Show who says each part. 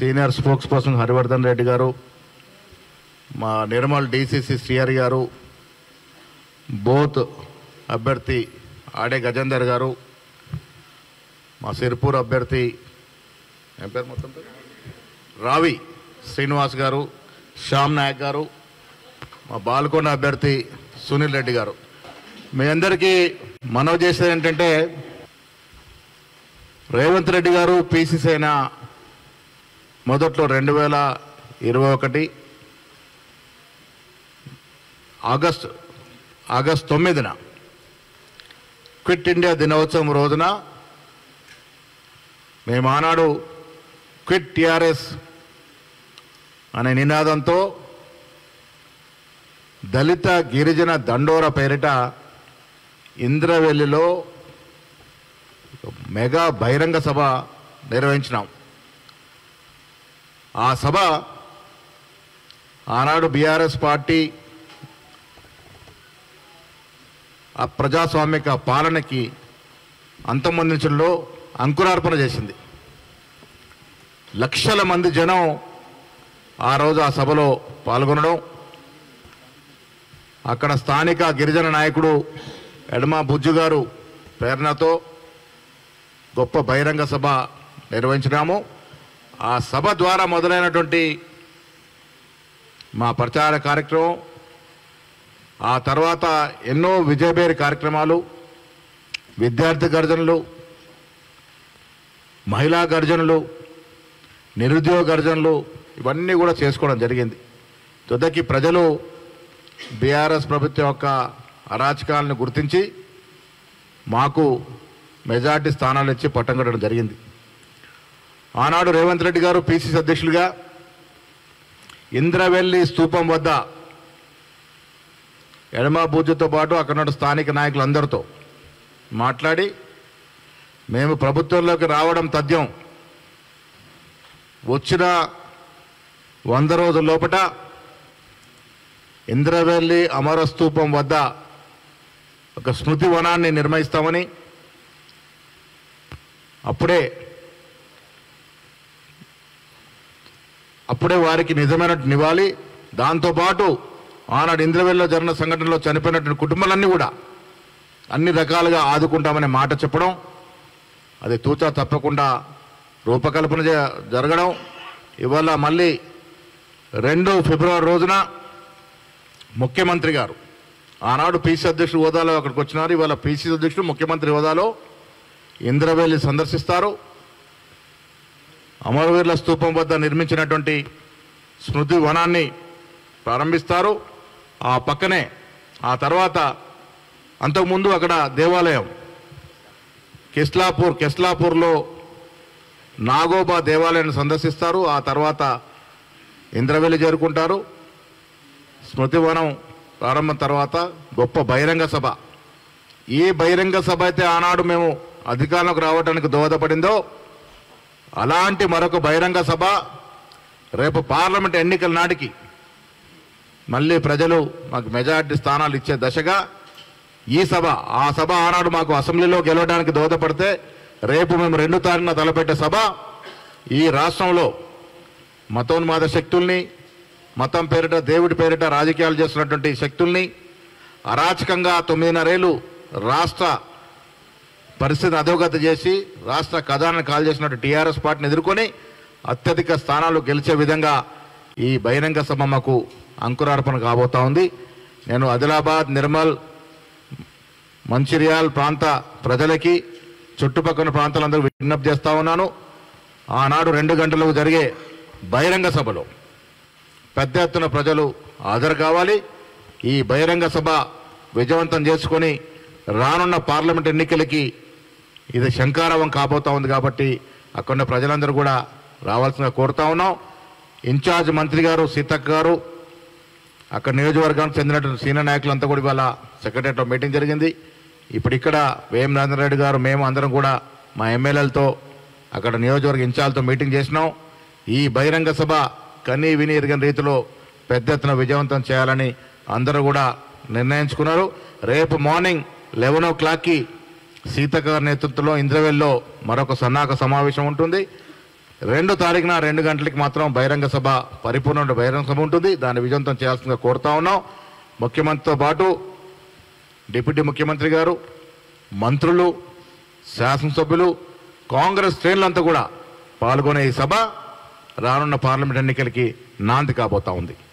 Speaker 1: Senior spokesperson Harivardhan Reddy garu మా Nirmal DCC Srihari గారు both అభ్యర్థి ఆడే గజేందర్ గారు మా సిర్పూర్ అభ్యర్థి ఏం పేరు మొత్తం పేరు? రావి శ్రీనివాస్ గారు శ్యామ్ నాయక్ గారు మా బాల్కొండ అభ్యర్థి సునీల్ రెడ్డి గారు మీ అందరికీ మనవి చేసేది ఏంటంటే రేవంత్ రెడ్డి గారు పీసీసీ అయిన మొదట్లో రెండు వేల ఇరవై ఒకటి ఆగస్ట్ ఆగస్ట్ తొమ్మిదిన క్విట్ ఇండియా దినోత్సవం రోజున మేము ఆనాడు క్విట్ టిఆర్ఎస్ అనే నినాదంతో దళిత గిరిజన దండోర పేరిట ఇంద్రవెల్లిలో మెగా బహిరంగ సభ నిర్వహించినాం ఆ సభ ఆనాడు బీఆర్ఎస్ పార్టీ ఆ ప్రజాస్వామిక పాలనకి అంతమొందించడంలో అంకురార్పణ చేసింది లక్షల మంది జనం ఆ రోజు ఆ సభలో పాల్గొనడం అక్కడ స్థానిక గిరిజన నాయకుడు ఎడమ బుజ్జు గారు ప్రేరణతో గొప్ప బహిరంగ సభ నిర్వహించినాము ఆ సభ ద్వారా మొదలైనటువంటి మా ప్రచార కార్యక్రమం ఆ తర్వాత ఎన్నో విజయబేరి కార్యక్రమాలు విద్యార్థి గర్జనలు మహిళా గర్జనలు నిరుద్యోగ గర్జనలు ఇవన్నీ కూడా చేసుకోవడం జరిగింది తుదకి ప్రజలు బీఆర్ఎస్ ప్రభుత్వం యొక్క అరాచకాలను గుర్తించి మాకు మెజార్టీ స్థానాలు ఇచ్చి పట్టం కట్టడం జరిగింది ఆనాడు రేవంత్ రెడ్డి గారు పిసిసి అధ్యక్షులుగా ఇంద్రవెల్లి స్తూపం వద్ద ఎడమ బూజుతో పాటు అక్కడ ఉన్న స్థానిక నాయకులందరితో మాట్లాడి మేము ప్రభుత్వంలోకి రావడం తథ్యం వచ్చిన వంద రోజుల లోపట ఇంద్రవెల్లి అమరస్తూపం వద్ద ఒక స్మృతి వనాన్ని నిర్మిస్తామని అప్పుడే అప్పుడే వారికి నిజమైన నివాళి దాంతోపాటు ఆనాడు ఇంద్రవెల్లిలో జరిగిన సంఘటనలో చనిపోయినటువంటి కుటుంబాలన్నీ కూడా అన్ని రకాలుగా ఆదుకుంటామనే మాట చెప్పడం అది తూచా తప్పకుండా రూపకల్పన జ- జరగడం ఇవాళ మళ్ళీ రెండు ఫిబ్రవరి రోజున ముఖ్యమంత్రి గారు ఆనాడు పీసీ అధ్యక్షుడు హోదాలో అక్కడికి వచ్చినారు ఇవాళ పీసీ అధ్యక్షుడు ముఖ్యమంత్రి హోదాలో ఇంద్రవెల్లి సందర్శిస్తారు అమరవీరుల స్తూపం వద్ద నిర్మించినటువంటి స్మృతి వనాన్ని ప్రారంభిస్తారు ఆ పక్కనే ఆ తర్వాత అంతకుముందు అక్కడ దేవాలయం కెస్లాపూర్ కెస్లాపూర్లో నాగోబా దేవాలయాన్ని సందర్శిస్తారు ఆ తర్వాత ఇంద్రవెల్లి చేరుకుంటారు స్మృతివనం ప్రారంభం తర్వాత గొప్ప బహిరంగ సభ ఏ బహిరంగ సభ అయితే ఆనాడు మేము అధికారంలోకి రావడానికి దోహదపడిందో అలాంటి మరొక బహిరంగ సభ రేపు పార్లమెంట్ ఎన్నికల నాటికి మళ్ళీ ప్రజలు మాకు మెజారిటీ స్థానాలు ఇచ్చే దశగా ఈ సభ ఆ సభ ఆనాడు మాకు అసెంబ్లీలో గెలవడానికి దోహదపడితే రేపు మేము రెండు తారీఖున తలపెట్టే సభ ఈ రాష్ట్రంలో మతోన్మాద శక్తుల్ని మతం పేరిట దేవుడి పేరిట రాజకీయాలు చేస్తున్నటువంటి శక్తుల్ని అరాచకంగా తొమ్మిదిన్నరేళ్ళు రాష్ట్ర పరిస్థితిని అధోగతి చేసి రాష్ట్ర ఖజానాను కాల్ చేసినట్టు టీఆర్ఎస్ పార్టీని ఎదుర్కొని అత్యధిక స్థానాలు గెలిచే విధంగా ఈ బహిరంగ సభ మాకు అంకురార్పణ కాబోతా ఉంది నేను ఆదిలాబాద్ నిర్మల్ మంచిర్యాల్ ప్రాంత ప్రజలకి చుట్టుపక్కల ప్రాంతాలందరూ విజ్ఞప్తి చేస్తా ఉన్నాను ఆనాడు రెండు గంటలకు జరిగే బహిరంగ సభలో పెద్ద ఎత్తున ప్రజలు హాజరు కావాలి ఈ బహిరంగ సభ విజయవంతం చేసుకొని రానున్న పార్లమెంట్ ఎన్నికలకి ఇది శంకారవం కాబోతా ఉంది కాబట్టి అక్కడ ప్రజలందరూ కూడా రావాల్సిందిగా కోరుతా ఉన్నాం ఇన్ఛార్జ్ మంత్రి గారు సీతక్క గారు అక్కడ నియోజకవర్గానికి చెందినటువంటి సీనియర్ నాయకులంతా కూడా ఇవాళ సెక్రటరియట్లో మీటింగ్ జరిగింది ఇప్పుడు ఇక్కడ వేం రెడ్డి గారు మేము అందరం కూడా మా ఎమ్మెల్యేలతో అక్కడ నియోజకవర్గ ఇన్ఛార్జ్తో మీటింగ్ చేసినాం ఈ బహిరంగ సభ కనీ విని ఎరిగిన రీతిలో పెద్ద ఎత్తున విజయవంతం చేయాలని అందరూ కూడా నిర్ణయించుకున్నారు రేపు మార్నింగ్ లెవెన్ ఓ క్లాక్కి సీతక్క గారి నేతృత్వంలో ఇంద్రవెల్లో మరొక సన్నాహక సమావేశం ఉంటుంది రెండు తారీఖున రెండు గంటలకి మాత్రం బహిరంగ సభ పరిపూర్ణ బహిరంగ సభ ఉంటుంది దాన్ని విజయవంతం చేయాల్సిందిగా కోరుతా ఉన్నాం ముఖ్యమంత్రితో పాటు డిప్యూటీ ముఖ్యమంత్రి గారు మంత్రులు శాసనసభ్యులు కాంగ్రెస్ శ్రేణులంతా కూడా పాల్గొనే ఈ సభ రానున్న పార్లమెంట్ ఎన్నికలకి నాంది కాబోతా ఉంది